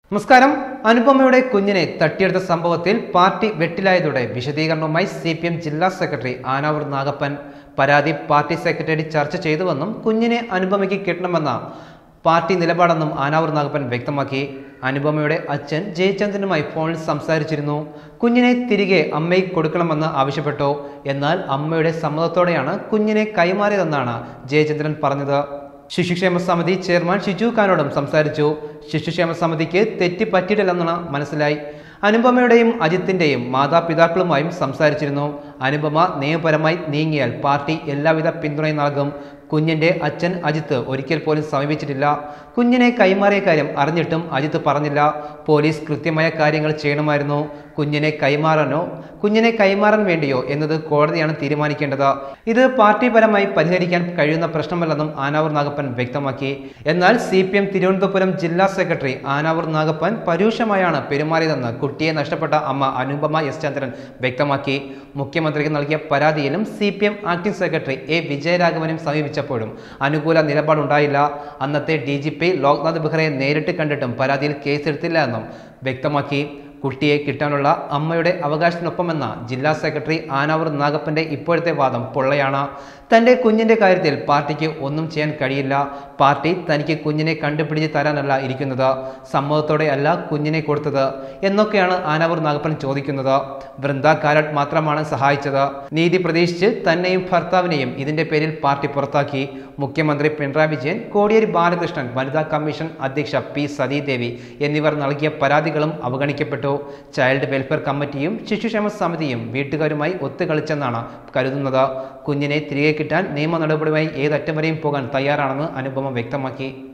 നമസ്കാരം അനുപമയുടെ കുഞ്ഞിനെ തട്ടിയെടുത്ത സംഭവത്തിൽ പാർട്ടി വെട്ടിലായതോടെ വിശദീകരണവുമായി സി പി എം ജില്ലാ സെക്രട്ടറി ആനാവൂർ നാഗപ്പൻ പരാതി പാർട്ടി സെക്രട്ടറി ചർച്ച ചെയ്തുവെന്നും കുഞ്ഞിനെ അനുപമയ്ക്ക് കിട്ടണമെന്ന പാർട്ടി നിലപാടെന്നും ആനാവൂർ നാഗപ്പൻ വ്യക്തമാക്കി അനുപമയുടെ അച്ഛൻ ജയചന്ദ്രനുമായി ഫോണിൽ സംസാരിച്ചിരുന്നു കുഞ്ഞിനെ തിരികെ അമ്മയ്ക്ക് കൊടുക്കണമെന്ന് ആവശ്യപ്പെട്ടു എന്നാൽ അമ്മയുടെ സമ്മതത്തോടെയാണ് കുഞ്ഞിനെ കൈമാറിയതെന്നാണ് ജയചന്ദ്രൻ പറഞ്ഞത് ശിശുക്ഷേമ സമിതി ചെയർമാൻ ഷിജു ഖാനോടും സംസാരിച്ചു ശിശുക്ഷേമ സമിതിക്ക് തെറ്റ് പറ്റിയിട്ടില്ലെന്നാണ് മനസ്സിലായി അനുപമയുടെയും അജിത്തിന്റെയും മാതാപിതാക്കളുമായും സംസാരിച്ചിരുന്നു അനുപമ നിയമപരമായി നീങ്ങിയാൽ പാർട്ടി എല്ലാവിധ പിന്തുണയും നൽകും കുഞ്ഞിന്റെ അച്ഛൻ അജിത്ത് ഒരിക്കൽ പോലും സമീപിച്ചിട്ടില്ല കുഞ്ഞിനെ കൈമാറിയ കാര്യം അറിഞ്ഞിട്ടും അജിത്ത് പറഞ്ഞില്ല പോലീസ് കൃത്യമായ കാര്യങ്ങൾ ചെയ്യണമായിരുന്നു കുഞ്ഞിനെ കൈമാറാനോ കുഞ്ഞിനെ കൈമാറാൻ വേണ്ടിയോ എന്നത് കോടതിയാണ് തീരുമാനിക്കേണ്ടത് ഇത് പാർട്ടിപരമായി പരിഹരിക്കാൻ കഴിയുന്ന പ്രശ്നമല്ലെന്നും ആനാവൂർ നാഗപ്പൻ വ്യക്തമാക്കി എന്നാൽ സി പി എം തിരുവനന്തപുരം ജില്ലാ സെക്രട്ടറി ആനാവൂർ നാഗപ്പൻ പരൂക്ഷമായാണ് പെരുമാറിയതെന്ന് കുട്ടിയെ നഷ്ടപ്പെട്ട അമ്മ അനുപമ എസ് ചന്ദ്രൻ വ്യക്തമാക്കി മുഖ്യമന്ത്രിക്ക് നൽകിയ പരാതിയിലും C P M acting secretary A വിജയരാഘവനും സമീപിച്ചപ്പോഴും അനുകൂല നിലപാടുണ്ടായില്ല അന്നത്തെ ഡി ജി പി ലോക്നാഥ് ബെഹ്റയെ നേരിട്ട് കണ്ടിട്ടും പരാതിയിൽ കേസെടുത്തില്ല എന്നും വ്യക്തമാക്കി കുട്ടിയെ കിട്ടാനുള്ള അമ്മയുടെ അവകാശത്തിനൊപ്പമെന്ന ജില്ലാ സെക്രട്ടറി ആനാവൂർ നാഗപ്പന്റെ ഇപ്പോഴത്തെ വാദം പൊള്ളയാണ് തന്റെ കുഞ്ഞിന്റെ കാര്യത്തിൽ പാർട്ടിക്ക് ഒന്നും ചെയ്യാൻ കഴിയില്ല പാർട്ടി തനിക്ക് കുഞ്ഞിനെ കണ്ടുപിടിച്ച് തരാനല്ല ഇരിക്കുന്നത് സമ്മതത്തോടെ അല്ല കുഞ്ഞിനെ കൊടുത്തത് എന്നൊക്കെയാണ് ആനാവൂർ നാഗപ്പൻ ചോദിക്കുന്നത് വൃന്ദ കാരട്ട് മാത്രമാണ് സഹായിച്ചത് നീതി പ്രതീക്ഷിച്ച് തന്നെയും ഭർത്താവിനെയും ഇതിന്റെ പേരിൽ പാർട്ടി പുറത്താക്കി മുഖ്യമന്ത്രി പിണറായി വിജയൻ കോടിയേരി ബാലകൃഷ്ണൻ വനിതാ കമ്മീഷൻ അധ്യക്ഷ പി സതീദേവി എന്നിവർ നൽകിയ പരാതികളും അവഗണിക്കപ്പെട്ടു ചൈൽഡ് വെൽഫെയർ കമ്മിറ്റിയും ശിശുക്ഷേമ സമിതിയും വീട്ടുകാരുമായി ഒത്തുകളിച്ചെന്നാണ് കരുതുന്നത് കുഞ്ഞിനെ തിരികെ കിട്ടാൻ നിയമ നടപടിയുമായി ഏതറ്റം വരെയും പോകാൻ തയ്യാറാണെന്ന് അനുപമ വ്യക്തമാക്കി